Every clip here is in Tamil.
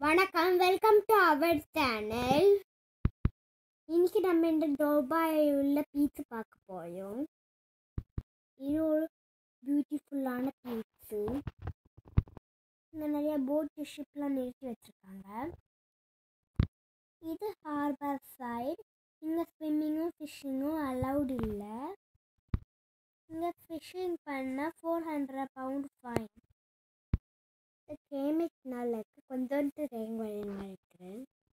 வணக்கம் வெல்கம் டு அவர் சேனல் இன்னைக்கு நம்ம இந்த துபாய் உள்ள பீச்சு பார்க்க போறோம் இது ஒரு பியூட்டிஃபுல்லான பீச்சு இங்கே நிறைய போட் ஷிப்லாம் நிறுத்தி வச்சுருக்காங்க இது ஹார்பர் சைடு இங்கே ஸ்விம்மிங்கும் ஃபிஷ்ஷிங்கும் அலௌட் இல்லை இங்கே ஃபிஷ்ஷிங் பண்ணால் four hundred pound fine climate நல்லா இருக்கு கொஞ்சோண்டு ரெயின் வர மாதிரி இருக்குது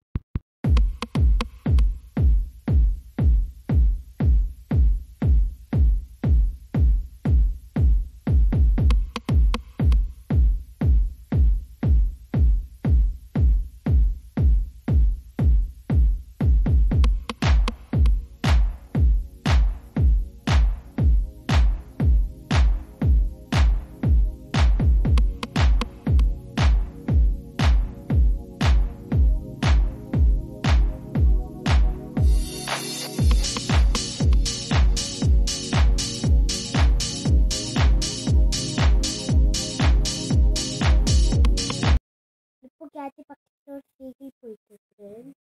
இப்போ கேத்தி பக்கத்தில் ஒரு சீக்கிள் போயிட்டு இருக்கு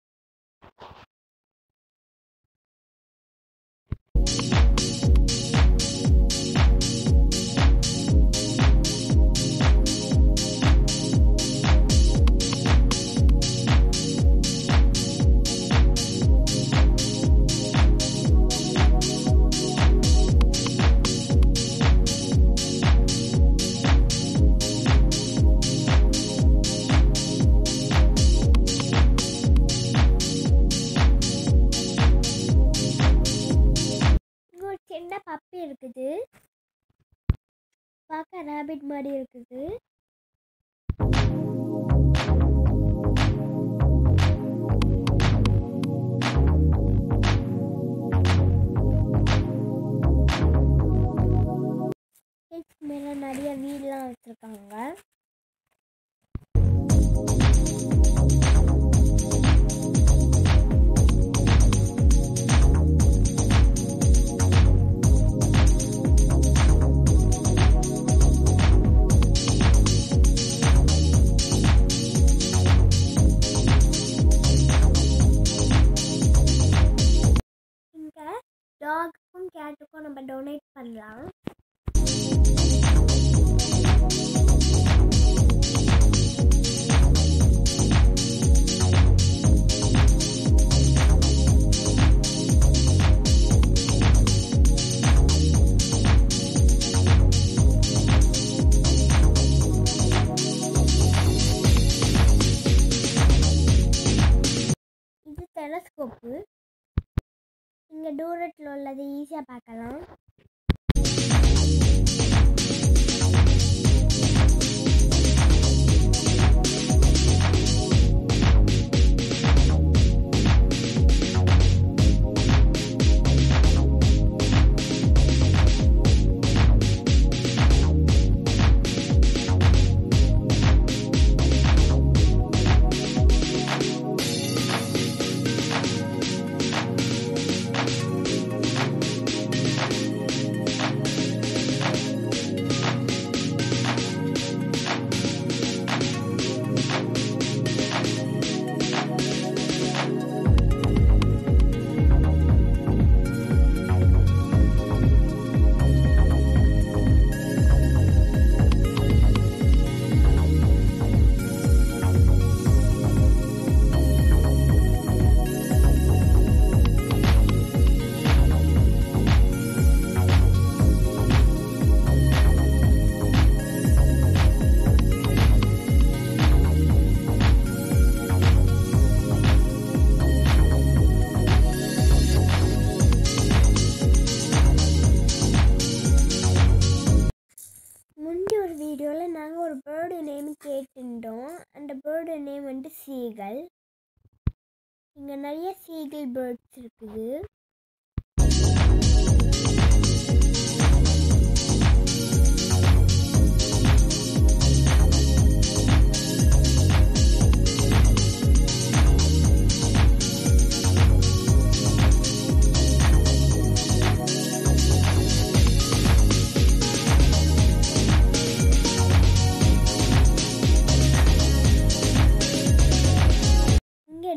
இங்க ஒரு சின்ன பப்பி இருக்குது பார்க்க ரேபிட் மாதிரி இருக்குது ஹில்ஸ் மேல நிறைய வீடெலாம் வச்சுருக்காங்க இங்கே டாகுக்கும் கேட்டுக்கும் நம்ம டொனேட் பண்ணலாம் இது டெலஸ்கோப்பு இங்கே தூரத்தில் உள்ளது ஈஸியாக பார்க்கலாம் முந்தி ஒரு வீடியோவில் நாங்கள் ஒரு பேர்டு நேம் கேட்டிருந்தோம் அந்த பேர்டு நேம் வந்து சீகல் இங்கே நிறைய சீகல் பேர்ட்ஸ் இருக்குது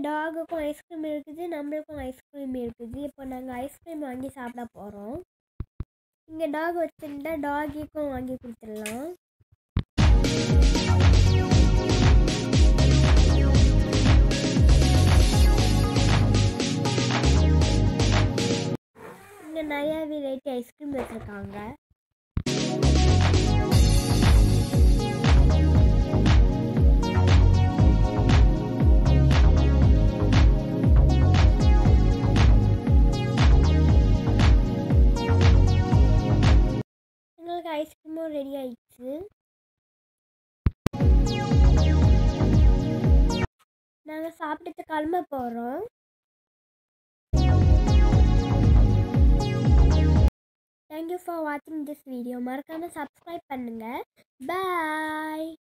டாகுக்கும் ஐஸ்கிரீம் இருக்குது நம்மளுக்கும் ஐஸ்கிரீம் இருக்குது இப்போ நாங்கள் ஐஸ்கிரீம் வாங்கி சாப்பிட போகிறோம் இங்கே டாக் வச்சுருந்தா டாகிக்கும் வாங்கி கொடுத்துடலாம் இங்கே நிறைய வெரைட்டி ஐஸ்கிரீம் வச்சுருக்காங்க எங்களுக்கு ஐஸ்கிரீமும் ரெடி ஆயிடுச்சு நாங்கள் சாப்பிட்டுட்டு கிளம்ப போகிறோம் தேங்க்யூ ஃபார் வாட்சிங் திஸ் வீடியோ மறக்காமல் சப்ஸ்கிரைப் பண்ணுங்கள் பாய்